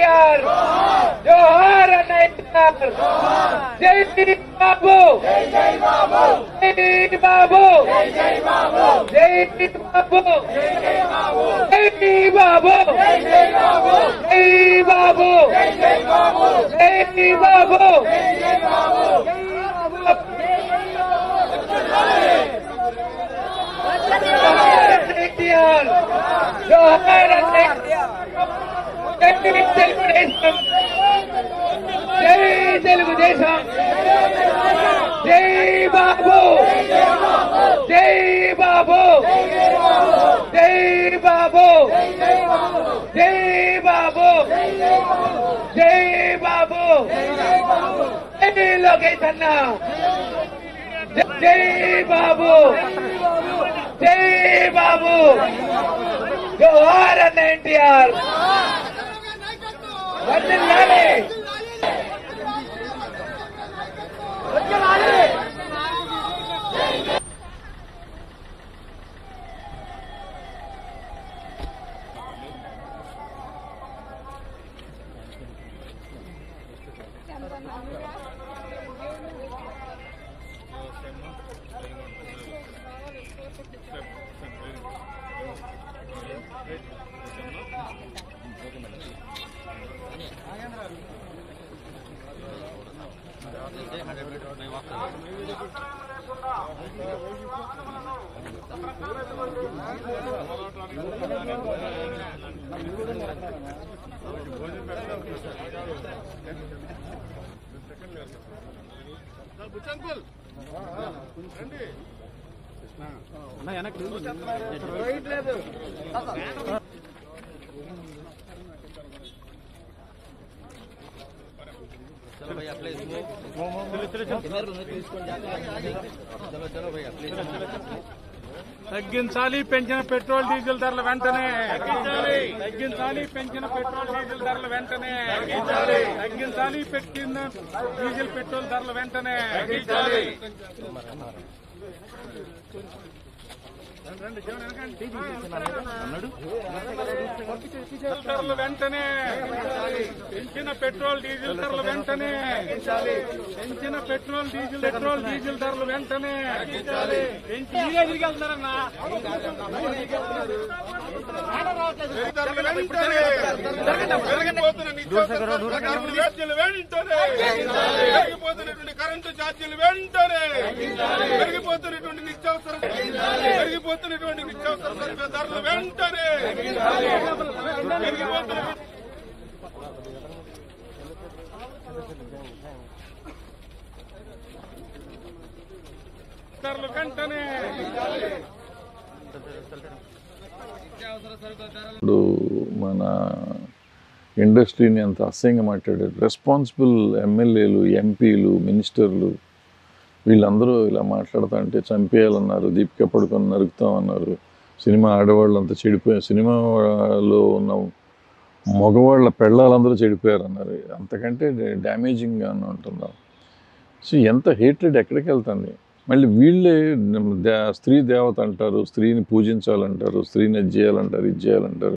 ఎన్టీఆర్ జోహార్ అన్న ఎన్టీఆర్ జై బాబు జై బాబు జై బాబు జై బాబు జై బాబు జై బాబు జై బాబు ఎన్టీఆర్ జోహార్ అన్న జై తెలుగుదేశం జై తెలుగుదేశం జై బాబు జై బాబు జై బాబు జై బాబు జై బాబు జై లోకేష్ అన్న జై బాబు జై బాబు జోహార్ అన్న ఎన్టీఆర్ వర్ధిల్లాలి తగ్గించాలి పెంచిన పెట్రోల్ డీజిల్ ధరలు వెంటనే తగ్గించాలి తగ్గించాలి పెంచిన పెట్రోల్ డీజిల్ ధరలు వెంటనే తగ్గించాలి తగ్గించాలి పెట్టిన డీజిల్ పెట్రోల్ ధరలు వెంటనే తగ్గించాలి ధరలు వెంటనే పెంచిన పెట్రోల్ డీజిల్ ధరలు వెంటనే పెంచిన పెట్రోల్ డీజిల్ పెట్రోల్ డీజిల్ ధరలు వెంటనే పెంచి మీరే తిరిగి వెళ్తారన్నా పెరిగిపోతున్న నిత్యావసర సరుకుల ఛార్జీలు వెంటనే పెరిగిపోతున్నటువంటి కరెంటు ఛార్జీలు వెంటనే పెరిగిపోతున్నటువంటి నిత్యావసర పెరిగిపోతున్నటువంటి నిత్యావసర సరుకుల ధరలు వెంటనే పెరిగిపోతున్నటువంటి ధరలు వెంటనే ఇప్పుడు మన ఇండస్ట్రీని అంత అసహ్యంగా మాట్లాడారు రెస్పాన్సిబుల్ ఎమ్మెల్యేలు ఎంపీలు మినిస్టర్లు వీళ్ళందరూ ఇలా మాట్లాడుతా అంటే చంపేయాలన్నారు దీపిక పడుకొని నరుకుతామన్నారు సినిమా ఆడవాళ్ళు అంతా చెడిపోయారు సినిమాలో ఉన్న మగవాళ్ళ పెళ్ళాలందరూ చెడిపోయారు అన్నారు అంతకంటే డ్యామేజింగ్గా ఉంటున్నాం సో ఎంత హేట్రెడ్ ఎక్కడికి వెళ్తుంది మళ్ళీ వీళ్ళే దే- స్త్రీ దేవత అంటారు స్త్రీని పూజించాలంటారు స్త్రీని అది చేయాలంటారు ఇది చేయాలంటారు